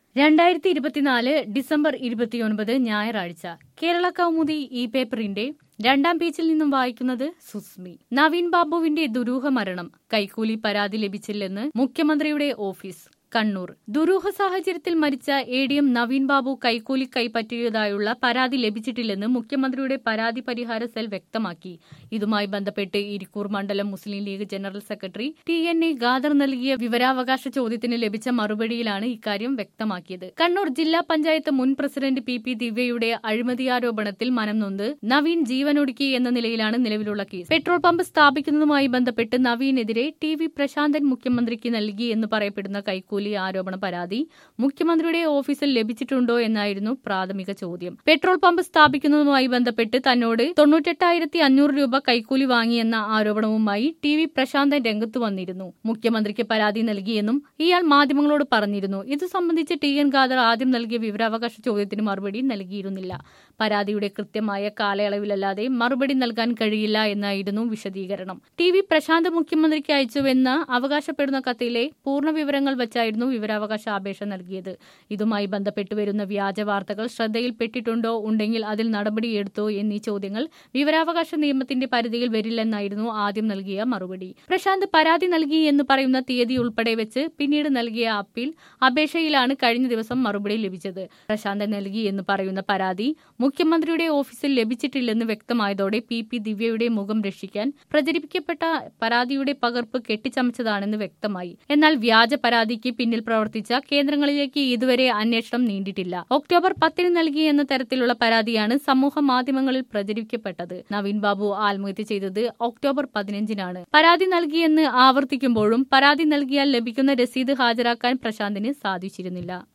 രണ്ടായിരത്തി ഇരുപത്തിനാല് ഡിസംബർ ഇരുപത്തിയൊൻപത് ഞായറാഴ്ച കേരള കൗമുദി ഈ പേപ്പറിന്റെ രണ്ടാം പേജിൽ നിന്നും വായിക്കുന്നത് സുസ്മി നവീൻ ബാബുവിന്റെ ദുരൂഹ മരണം കൈക്കൂലി പരാതി ലഭിച്ചില്ലെന്ന് മുഖ്യമന്ത്രിയുടെ ഓഫീസ് കണ്ണൂർ ദുരൂഹ സാഹചര്യത്തിൽ മരിച്ച A D M Naveen Babu കൈക്കൂലി കൈപ്പറ്റിയതായുള്ള പരാതി ലഭിച്ചിട്ടില്ലെന്ന് മുഖ്യമന്ത്രിയുടെ പരാതി പരിഹാര സെൽ വ്യക്തമാക്കി ഇതുമായി ബന്ധപ്പെട്ട് ഇരിക്കൂർ മണ്ഡലം Muslim League general secretary T N A Khader നൽകിയ വിവരാവകാശ ചോദ്യത്തിന് ലഭിച്ച മറുപടിയിലാണ് ഇക്കാര്യം വ്യക്തമാക്കിയത് കണ്ണൂർ ജില്ലാ പഞ്ചായത്ത് മുൻ പ്രസിഡന്റ് പി പി ദിവ്യയുടെ അഴിമതി ആരോപണത്തിൽ മനം നൊന്ത് നവീൻ ജീവനൊടുക്കി എന്ന നിലയിലാണ് നിലവിലുള്ള കേസ് പെട്രോൾ പമ്പ് സ്ഥാപിക്കുന്നതുമായി ബന്ധപ്പെട്ട് നവീനെതിരെ ടി വി പ്രശാന്തൻ മുഖ്യമന്ത്രിക്ക് നൽകി എന്ന് പറയപ്പെടുന്ന കൈക്കൂലി ആരോപണ പരാതി മുഖ്യമന്ത്രിയുടെ ഓഫീസിൽ ലഭിച്ചിട്ടുണ്ടോ എന്നായിരുന്നു പ്രാഥമിക ചോദ്യം പെട്രോൾ പമ്പ് സ്ഥാപിക്കുന്നതുമായി ബന്ധപ്പെട്ട് തന്നോട് തൊണ്ണൂറ്റെട്ടായിരത്തി അഞ്ഞൂറ് രൂപ കൈക്കൂലി വാങ്ങിയെന്ന ആരോപണവുമായി ടി വി പ്രശാന്തൻ രംഗത്ത് വന്നിരുന്നു മുഖ്യമന്ത്രിക്ക് പരാതി നൽകിയെന്നും ഇയാൾ മാധ്യമങ്ങളോട് പറഞ്ഞിരുന്നു ഇത് സംബന്ധിച്ച് ടി എൻ ഖാദർ ആദ്യം നൽകിയ വിവരാവകാശ ചോദ്യത്തിന് മറുപടി നൽകിയിരുന്നില്ല പരാതിയുടെ കൃത്യമായ കാലയളവിലല്ലാതെ മറുപടി നൽകാൻ കഴിയില്ല എന്നായിരുന്നു വിശദീകരണം ടി വി പ്രശാന്ത് മുഖ്യമന്ത്രിക്ക് അയച്ചുവെന്ന് അവകാശപ്പെടുന്ന കത്തിലെ പൂർണ്ണ വിവരങ്ങൾ വെച്ചായിരുന്നു വിവരാവകാശ അപേക്ഷ നൽകിയത് ഇതുമായി ബന്ധപ്പെട്ട് വരുന്ന വ്യാജ വാർത്തകൾ ശ്രദ്ധയിൽപ്പെട്ടിട്ടുണ്ടോ ഉണ്ടെങ്കിൽ അതിൽ നടപടിയെടുത്തോ എന്നീ ചോദ്യങ്ങൾ വിവരാവകാശ നിയമത്തിന്റെ പരിധിയിൽ വരില്ലെന്നായിരുന്നു ആദ്യം നൽകിയ മറുപടി പ്രശാന്ത് പരാതി നൽകി എന്ന് പറയുന്ന തീയതി ഉൾപ്പെടെ വെച്ച് പിന്നീട് നൽകിയ അപ്പീൽ അപേക്ഷയിലാണ് കഴിഞ്ഞ ദിവസം മറുപടി ലഭിച്ചത് പ്രശാന്ത് നൽകി എന്ന് പറയുന്ന പരാതി മുഖ്യമന്ത്രിയുടെ ഓഫീസിൽ ലഭിച്ചിട്ടില്ലെന്ന് വ്യക്തമായതോടെ പി പി ദിവ്യയുടെ മുഖം രക്ഷിക്കാൻ പ്രചരിപ്പിക്കപ്പെട്ട പരാതിയുടെ പകർപ്പ് കെട്ടിച്ചമച്ചതാണെന്ന് വ്യക്തമായി എന്നാൽ വ്യാജ പരാതിക്ക് പിന്നിൽ പ്രവർത്തിച്ച കേന്ദ്രങ്ങളിലേക്ക് ഇതുവരെ അന്വേഷണം നീണ്ടിട്ടില്ല ഒക്ടോബർ പത്തിന് നൽകി എന്ന തരത്തിലുള്ള പരാതിയാണ് സമൂഹ മാധ്യമങ്ങളിൽ പ്രചരിപ്പിക്കപ്പെട്ടത് നവീൻ ബാബു ആത്മഹത്യ ചെയ്തത് ഒക്ടോബർ പതിനഞ്ചിനാണ് പരാതി നൽകിയെന്ന് ആവർത്തിക്കുമ്പോഴും പരാതി നൽകിയാൽ ലഭിക്കുന്ന രസീത് ഹാജരാക്കാൻ പ്രശാന്തിന് സാധിച്ചിരുന്നില്ല